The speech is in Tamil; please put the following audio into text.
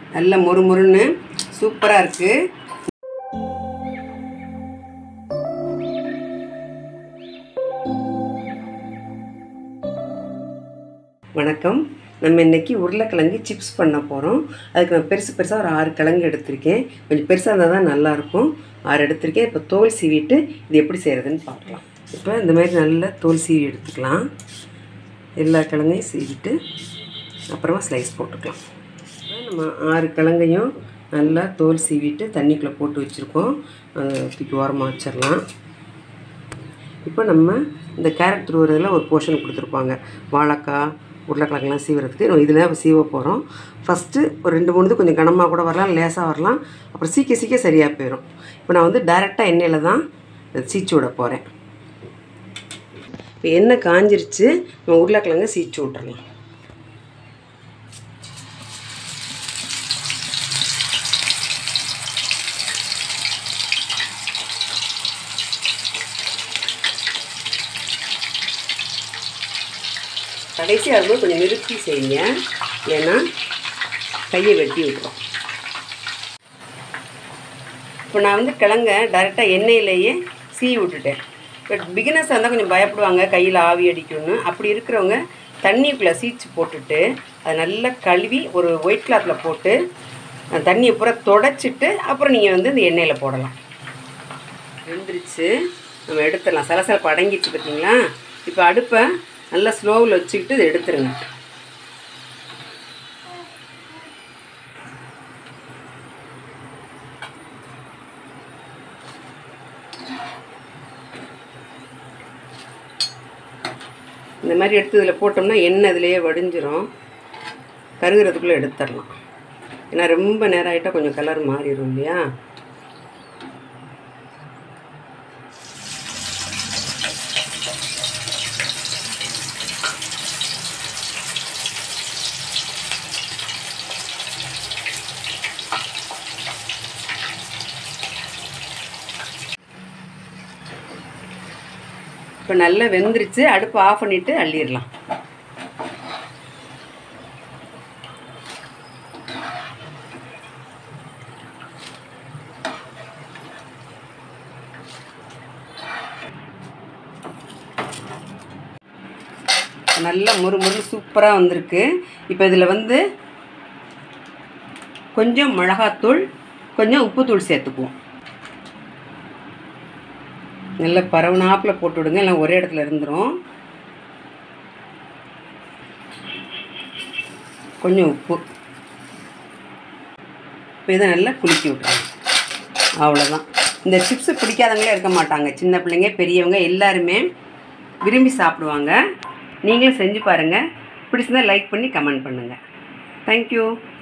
நல்ல மொறு மொறுன்னு சூப்பராக இருக்குது வணக்கம் நம்ம இன்னைக்கு உருளைக்கிழங்கு சிப்ஸ் பண்ண போகிறோம் அதுக்கு நான் பெருசு பெருசாக ஒரு ஆறு கிழங்கு எடுத்திருக்கேன் கொஞ்சம் பெருசாக இருந்தால் தான் நல்லாயிருக்கும் ஆறு எடுத்திருக்கேன் இப்போ தோல் சீவிட்டு இது எப்படி செய்கிறதுன்னு பார்க்கலாம் இப்போ இந்த மாதிரி நல்லா தோல் சீவி எடுத்துக்கலாம் எல்லா கிழங்கையும் சீவிட்டு அப்புறமா ஸ்லைஸ் போட்டுக்கலாம் இப்போ நம்ம ஆறு கிழங்கையும் நல்லா தோல் சீவிட்டு தண்ணிக்குள்ளே போட்டு வச்சுருக்கோம் அதை தூக்கி ஓரமாக வச்சிடலாம் இப்போ நம்ம இந்த கேரட் துருவுறதுல ஒரு போர்ஷன் கொடுத்துருப்பாங்க வாழைக்காய் உருளைக்கிழங்குலாம் சீவுறதுக்கு நம்ம இதில் இப்போ சீவ போகிறோம் ஃபஸ்ட்டு ஒரு ரெண்டு மூணு இது கொஞ்சம் கனமாக கூட வரலாம் லேசாக வரலாம் அப்புறம் சீக்க சீக்க சரியாக போயிடும் இப்போ நான் வந்து டைரெக்டாக எண்ணெயில் தான் இதை சீச்சு விட போகிறேன் இப்போ எண்ணெய் காஞ்சிருச்சு நம்ம உருளைக்கிழங்க சீச்சு விட்டுறலாம் கடைசி ஆகும்போது கொஞ்சம் நிறுத்தி செய்யுங்க ஏன்னா கையை வெட்டி விட்டுரும் இப்போ நான் வந்து கிழங்க டைரெக்டாக எண்ணெயிலேயே சீவி விட்டுட்டேன் பட் பிகினர்ஸ் இருந்தால் கொஞ்சம் பயப்படுவாங்க கையில் ஆவி அடிக்கும்னு அப்படி இருக்கிறவங்க தண்ணிக்குள்ளே சீச்சு போட்டுட்டு அதை நல்லா கழுவி ஒரு ஒயிட் கிளாத்தில் போட்டு அந்த தண்ணியை பூரா தொடச்சிட்டு அப்புறம் நீங்கள் வந்து இந்த எண்ணெயில் போடலாம் வெந்துருச்சு நம்ம எடுத்துடலாம் சலசலப்பு அடங்கிடுச்சு பார்த்தீங்களா இப்போ அடுப்பை நல்லா ஸ்லோவில் வச்சுக்கிட்டு இதை எடுத்துருங்க இந்த மாதிரி எடுத்து இதில் போட்டோம்னா எண்ணெய் அதிலேயே வடிஞ்சிரும் கருகிறதுக்குள்ளே எடுத்துடலாம் ஏன்னா ரொம்ப நேரம் ஆகிட்டால் கொஞ்சம் கலர் மாறிடும் இல்லையா இப்போ நல்லா வெந்துருச்சு அடுப்பு ஆஃப் பண்ணிவிட்டு அள்ளிடலாம் நல்லா முறு முறு சூப்பராக வந்திருக்கு இப்போ இதில் வந்து கொஞ்சம் மிளகாத்தூள் கொஞ்சம் உப்புத்தூள் சேர்த்துக்குவோம் நல்லா பரவனாப்பில் போட்டு விடுங்க எல்லாம் ஒரே இடத்துல இருந்துடும் கொஞ்சம் உப்பு இப்போ இதை நல்லா குலுக்கி விட்ருங்க அவ்வளோதான் இந்த சிப்ஸு பிடிக்காதவங்களே இருக்க மாட்டாங்க சின்ன பிள்ளைங்க பெரியவங்க எல்லாருமே விரும்பி சாப்பிடுவாங்க நீங்களும் செஞ்சு பாருங்கள் பிடிச்சிருந்தா லைக் பண்ணி கமெண்ட் பண்ணுங்கள் தேங்க்யூ